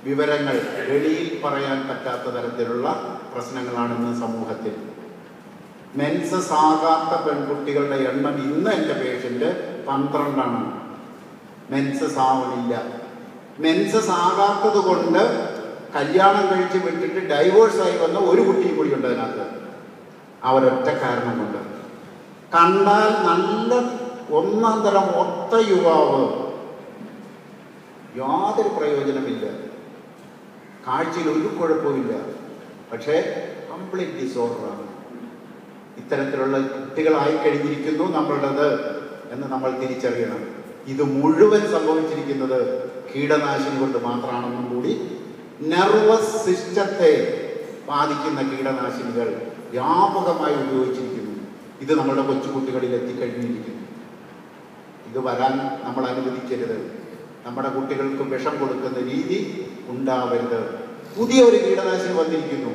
വിവരങ്ങൾ വെളിയിൽ പറയാൻ പറ്റാത്ത തരത്തിലുള്ള പ്രശ്നങ്ങളാണ് ഇന്ന് സമൂഹത്തിൽ മെൻസസ് ആകാത്ത പെൺകുട്ടികളുടെ എണ്ണം ഇന്ന് എൻ്റെ പേഷ്യൻ്റ് പന്ത്രണ്ടാണ് മെൻസസ് ആവണില്ല മെൻസസ് ആകാത്തത് കൊണ്ട് കല്യാണം കഴിച്ച് വിട്ടിട്ട് ഡൈവോഴ്സായി വന്ന ഒരു കുട്ടിയും കൂടി ഉണ്ട് അതിനകത്ത് അവരൊറ്റ കാരണം കൊണ്ട് കണ്ടാൽ നല്ല ഒന്നാം തരം ഒത്ത യുവാവ് യാതൊരു പ്രയോജനമില്ല കാഴ്ചയിൽ ഒരു കുഴപ്പമില്ല പക്ഷേ കംപ്ലീറ്റ് ഡിസോർഡറാണ് ഇത്തരത്തിലുള്ള കുട്ടികളായി കഴിഞ്ഞിരിക്കുന്നു നമ്മളുടേത് എന്ന് നമ്മൾ തിരിച്ചറിയണം ഇത് മുഴുവൻ സംഭവിച്ചിരിക്കുന്നത് കീടനാശിനി കൊണ്ട് മാത്രമാണെന്നും കൂടി നെർവസ് സിസ്റ്റത്തെ ബാധിക്കുന്ന കീടനാശിനികൾ വ്യാപകമായി ഉപയോഗിച്ചിരിക്കുന്നു ഇത് നമ്മുടെ കൊച്ചുകുട്ടികളിൽ എത്തിക്കഴിഞ്ഞിരിക്കുന്നു ഇത് വരാൻ നമ്മൾ അനുവദിക്കരുത് നമ്മുടെ കുട്ടികൾക്ക് വിഷം കൊടുക്കുന്ന രീതി ഉണ്ടാവരുത് പുതിയ ഒരു കീടനാശിനി വന്നിരിക്കുന്നു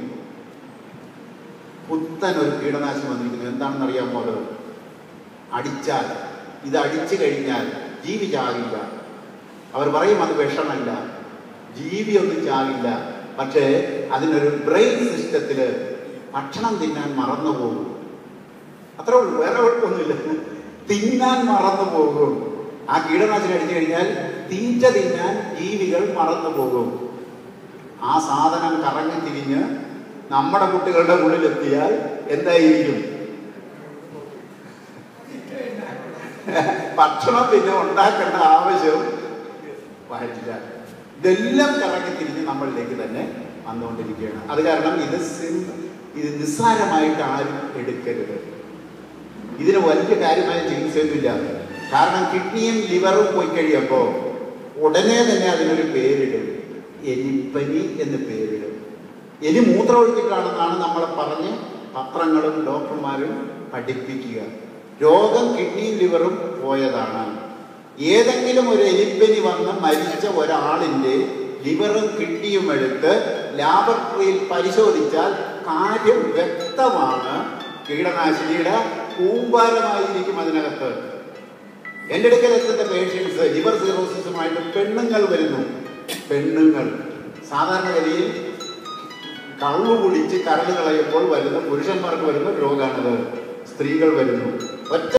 പുത്തൻ ഒരു കീടനാശിനി വന്നിരിക്കുന്നു എന്താണെന്ന് അറിയാമോ അത് അടിച്ചാൽ ഇത് അടിച്ചു കഴിഞ്ഞാൽ ജീവി ചാകില്ല അവർ പറയും അത് വിഷമല്ല ജീവി ഒന്നും ചാകില്ല പക്ഷേ അതിനൊരു ബ്രെയിൻ സിസ്റ്റത്തിൽ ഭക്ഷണം തിന്നാൻ മറന്നു പോകും അത്രേ ഉള്ളൂ വേറെ കുഴപ്പമൊന്നുമില്ല തിന്നാൻ മറന്നു പോകും ആ കീടനാശിനി അടിച്ചു കഴിഞ്ഞാൽ തീറ്റ തിന്നാൻ ജീവികൾ മറന്നു പോകും ആ സാധനം കറങ്ങി തിരിഞ്ഞ് നമ്മുടെ കുട്ടികളുടെ ഉള്ളിലെത്തിയാൽ എന്തായിരിക്കും ഭക്ഷണം പിന്നെ ഉണ്ടാക്കേണ്ട ആവശ്യം വരില്ല ഇതെല്ലാം കറങ്ങി തിരിഞ്ഞ് നമ്മളിലേക്ക് തന്നെ വന്നുകൊണ്ടിരിക്കുകയാണ് അത് കാരണം ഇത് സിം- ഇത് നിസ്സാരമായിട്ട് ആരും എടുക്കരുത് ഇതിന് വലിയ കാര്യമായ ചികിത്സയൊന്നുമില്ല കാരണം കിഡ്നിയും ലിവറും പോയി കഴിയുമ്പോൾ ഉടനെ തന്നെ അതിനൊരു പേരിടും എലിപ്പനി എന്ന് പേരിടും എലി മൂത്രമൊഴിച്ചിട്ടാണെന്നാണ് നമ്മളെ പറഞ്ഞ് പത്രങ്ങളും ഡോക്ടർമാരും പഠിപ്പിക്കുക രോഗം കിഡ്നിയും ലിവറും പോയതാണ് ഏതെങ്കിലും ഒരു എലിപ്പനി വന്ന് മരിച്ച ഒരാളിൻ്റെ ലിവറും കിഡ്നിയും എടുത്ത് ലാബറട്ടറിയിൽ പരിശോധിച്ചാൽ കാര്യം വ്യക്തമാണ് കീടനാശിനിയുടെ കൂമ്പാരമായിരിക്കും അതിനകത്ത് എൻ്റെ അടുക്കൽ എത്തുന്ന പേഷ്യൻസ് ലിവർ സീറോസിസുമായിട്ട് പെണ്ണുങ്ങൾ വരുന്നു പെണ്ണുങ്ങൾ സാധാരണഗതിയിൽ കള്ളു കുടിച്ച് കരൾ കളയുമ്പോൾ വരുന്ന പുരുഷന്മാർക്ക് വരുന്ന രോഗമാണത് സ്ത്രീകൾ വരുന്നു ഒറ്റ